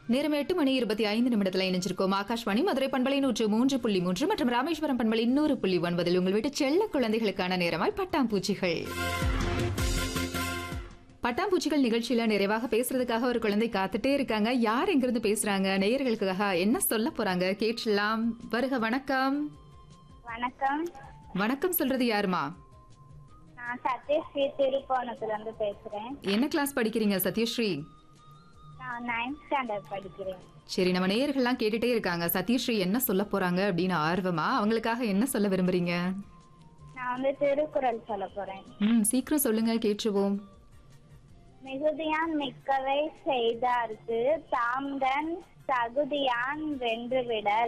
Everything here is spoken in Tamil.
நேரம் எட்டு மணி இருபத்தி ஐந்து நிமிடத்துல இணைஞ்சிருக்கோம் ஆகாஷ்வாணி மதுரை பண்பலை நூற்று மூன்று புள்ளி மூன்று மற்றும் ராமேஸ்வரம் பண்பலை நூறு புள்ளி ஒன்பதில் உங்கள் வீட்டு செல்ல குழந்தைகளுக்கான நேரமாய் பட்டாம்பூச்சிகள் பட்டாம்பூச்சிகள் நிகழ்ச்சியில நிறைவாக பேசுறதுக்காக ஒரு குழந்தை காத்துட்டே இருக்காங்க யார் எங்கிருந்து பேசுறாங்க நேயர்களுக்காக என்ன சொல்ல போறாங்க கேட்கலாம் வருக வணக்கம் வணக்கம் வணக்கம் சொல்றது யாருமா நான் சத்யஸ்ரீ திருப்போணத்துல இருந்து பேசுறேன் என்ன கிளாஸ் படிக்கிறீங்க சத்யஸ்ரீ நான் நைன்த் ஸ்டாண்டர்ட் படிக்கிறேன் சரி நம்ம நேயர்கள்லாம் கேட்டுட்டே இருக்காங்க சத்யஸ்ரீ என்ன சொல்ல போறாங்க அப்படின்னு ஆர்வமா அவங்களுக்காக என்ன சொல்ல விரும்புறீங்க நான் வந்து திருக்குறள் சொல்ல போறேன் ம் சீக்கிரம் சொல்லுங்க கேட்டுருவோம் மிகுதியான் மிக்கவை செய்தார்க்கு தாம்தன் தகுதியான் வென்றுவிட